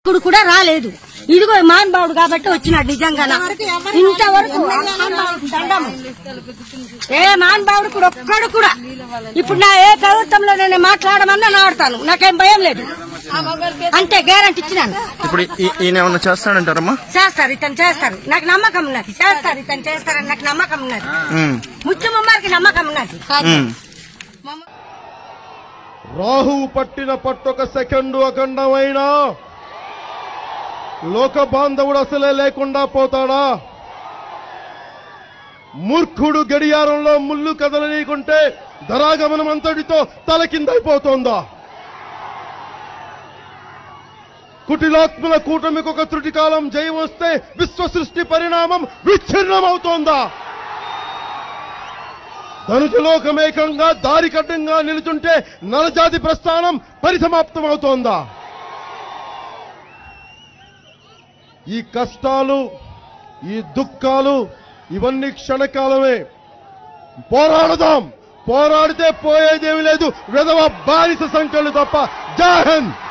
ఒక్కడు కూడా రాలేదు ఇదిగో మహానుభావుడు కాబట్టి వచ్చినాడు నిజంగా ఇంతవరకు ఆ మహానుభావుడికి దండము. ఏ మహానుభావుడు కూడా ఒక్కడు కూడా ఇప్పుడు నా ఏ ప్రభుత్వంలో నేను మాట్లాడమన్నా నా ఆడతాను నాకేం భయం లేదు అంతే గ్యారంటీ ఇచ్చినాను ఇప్పుడు ఈ- ఈయన ఏమన్నా చేస్తాడంటారమ్మా చేస్తారు ఇతను చేస్తారు నాకు నమ్మకం ఉన్నది చేస్తారు ఇతను చేస్తారని నాకు నమ్మకం ఉన్నది ఉమ్, ముత్యమ్మకి నమ్మకం ఉన్నది ఉమ్. రాహువు పట్టిన పట్టొక సెకండు అఖండమైనా లోక బాంధవుడు అసలే లేకుండా పోతాడా మూర్ఖుడు గడియారంలో ముళ్ళు కదలనీకుంటే ధరాగమనం అంతటితో తల కిందైపోతోందా కుటిలాత్మల కూటమికి ఒక త్రుటి కాలం జయం వస్తే విశ్వ సృష్టి పరిణామం విచ్ఛిన్నమవుతోందా ధనుజలోకమేకంగా దారికడ్డంగా నిలుచుంటే నరజాతి ప్రస్థానం పరిసమాప్తమవుతోందా ఈ కష్టాలు ఈ దుఃఖాలు ఇవన్నీ క్షణకాలమే పోరాడదాం పోరాడితే పోయేదేమి లేదు విధవ బానిస సంఖ్యలు తప్ప జై హింద్